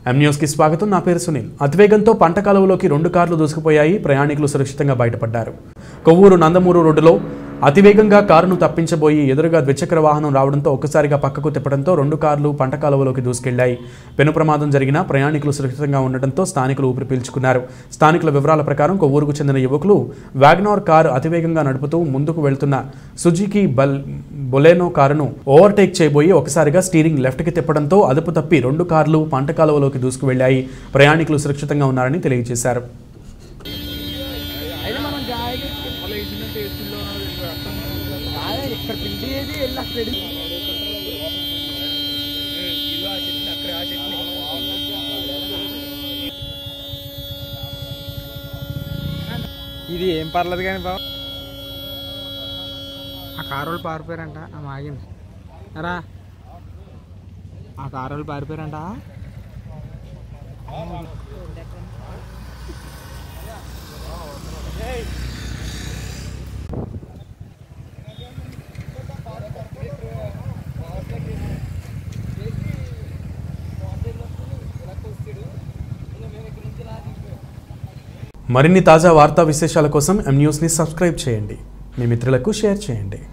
ఎం న్యూస్కి స్వాగతం నా పేరు సునీల్ అతివేగంతో పంట కాలువలోకి రెండు కార్లు దూసుకుపోయాయి ప్రయాణికులు సురక్షితంగా బయటపడ్డారు కొవ్వూరు నందమూరు రోడ్డులో అతివేగంగా కారును తప్పించబోయి ఎదురుగా ద్విచక్ర వాహనం రావడంతో ఒక్కసారిగా పక్కకు తిప్పడంతో రెండు కార్లు పంట కాలువలోకి దూసుకెళ్లాయి పెను ప్రమాదం జరిగినా ప్రయాణికులు సురక్షితంగా ఉండటంతో స్థానికులు ఊపిరి పీల్చుకున్నారు స్థానికుల వివరాల ప్రకారం కొవ్వూరుకు చెందిన యువకులు వ్యాగ్నార్ కారు అతివేగంగా నడుపుతూ ముందుకు వెళ్తున్న సుజుకి బల్ బొలెనో కారును ఓవర్టేక్ చేయబోయి ఒకసారిగా స్టీరింగ్ లెఫ్ట్కి తిప్పడంతో అదుపు తప్పి రెండు కార్లు పంట కాలువలోకి దూసుకువెళ్లాయి ప్రయాణికులు సురక్షితంగా ఉన్నారని తెలియజేశారు అయితే మనం జాయిగా అదే ఇక్కడ పిలిచేది వెళ్ళి అక్కడ వెళ్ళి. ఇది ఏం పర్లేదు కానీ బాబు ఆ కారు వాళ్ళు పారిపోయారంట ఆమె ఆగింది రా ఆ కారు వాళ్ళు పారిపోయారంట మరిన్ని తాజా వార్తా విశేషాల కోసం ఎం న్యూస్ని సబ్స్క్రైబ్ చేయండి మీ మిత్రులకు షేర్ చేయండి